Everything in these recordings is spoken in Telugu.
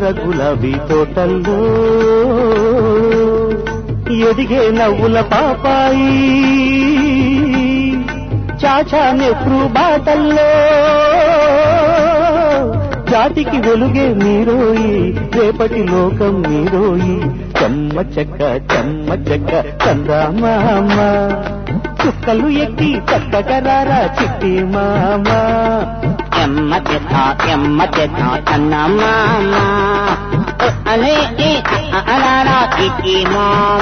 గులాబీ తోటల్లో ఎదిగే నవ్వుల పాపాయి చాచా నెప్రు బాటల్లో జాతికి వెలుగే మీరోయి రేపటి లోకం మీరోయి చెమ్మ చెక్క చెమ్మ చెక్క చందమామ చుక్కలు ఎక్కి చక్కగా రారా చిట్టి మామ ఎమ్మ చెత్త ఎమ్మ చెత్త అన్న మామ అలే ఏ అలారా ఇట్టి మామ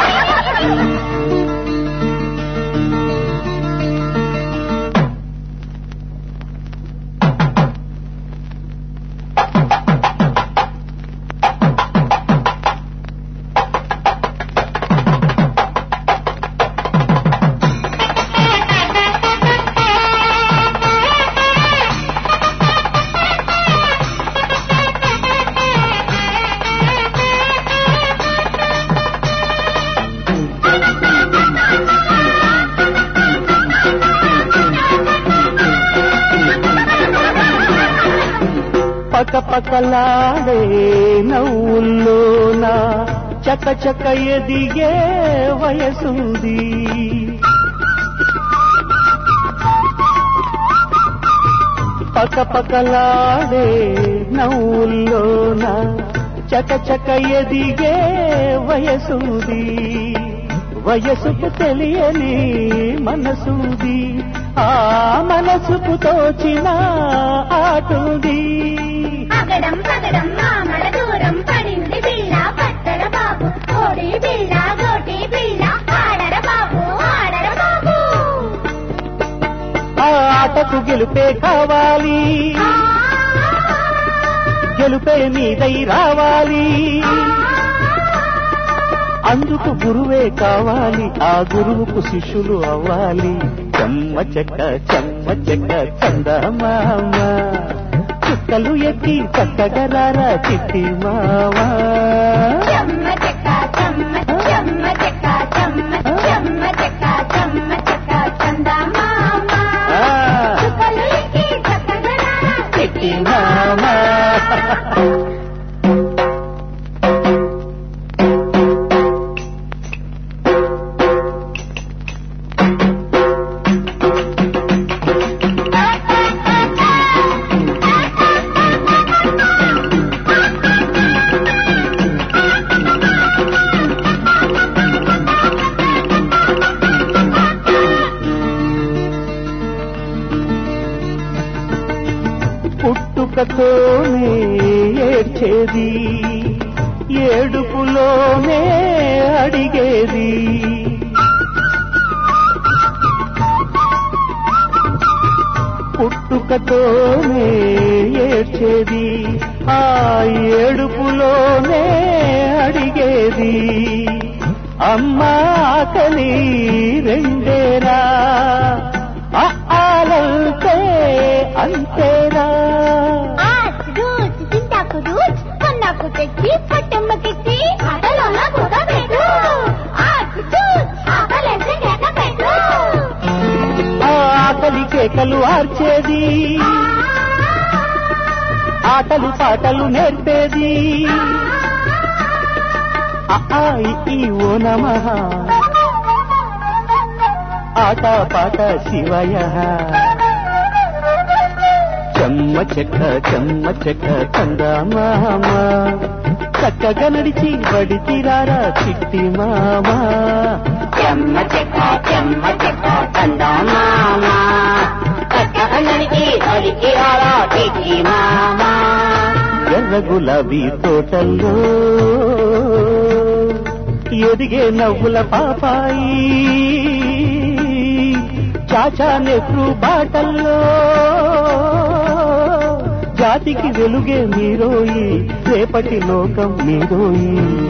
పక పకలాడే నవ్వుల్లోన చక చక ఎదిగే వయసుంది పక పకలాడే నవ్వుల్లోన చక చక ఎదిగే వయసుంది వయసుకు తెలియని మనసుంది ఆ మనసుకు తోచిన ఆటుంది అగడం పగడం మామల దూరం పడింది బిళ్ళ పట్టర బాబు కోడి బిళ్ళ గోటి బిళ్ళ ఆడర బాబు ఆడర బాబు ఆ ఆటకు గెలుపే కావాలి గెలుపే మీదై రావాలి అందుకు గురువే కావాలి ఆ గురువుకు శిష్యులు అవ్వాలి చెమ్మ చెక్క చెమ్మ చెక్క చందమామ చుక్కలు ఎక్కి చక్కగా రారా చిట్టి మామా చెమ్మ చెక్క చెమ్మ చెమ్మ చెక్క చెమ్మ చెమ్మ చెక్క చెమ్మ చెక్క చందమామ ఆ. చుక్కలు ఎక్కి చక్కగా రారా చిట్టి మామా పుట్టుకతోనే ఏడ్చేది ఏడుపులోనే అడిగేది పుట్టుకతోనే ఏడ్చేది ఆ ఏడుపులోనే అడిగేది అమ్మా ఆకలి రెండేరా ఆ ఆలంతే అంతేరా ఆచ్ రూచ్ చింతాకు రూచ్ కన్నాకు తెచ్చి పట్టమ్మకెత్తి ఆటలోన కూడా పెట్టు ఆచ్ చూచ్ ఆకలేసి కేక పెట్టు ఆ ఆకలి కేకలు ఆర్చేది ఆటలు పాటలు నేర్పేది ఆ ఆ, ఇ, ఈ ఓ నమ ఆట పాట శివయ చెమ్మ చెక్క చెమ్మ చెక్క చందమామ చక్కగా నడిచి బడితిరారా చిట్టి మామా చెమ్మ చెక్క చెమ్మ చెక్క కంద మామ అందరికి అడిగి రారా ఇట్టి మామ ఎర్ర గులాబీ తోటల్లో ఎదిగే నవ్వుల పాపాయి చాచా నెప్రు బాటల్లో జాతికి వెలుగే మీరోయి రేపటి లోకం మీరోయి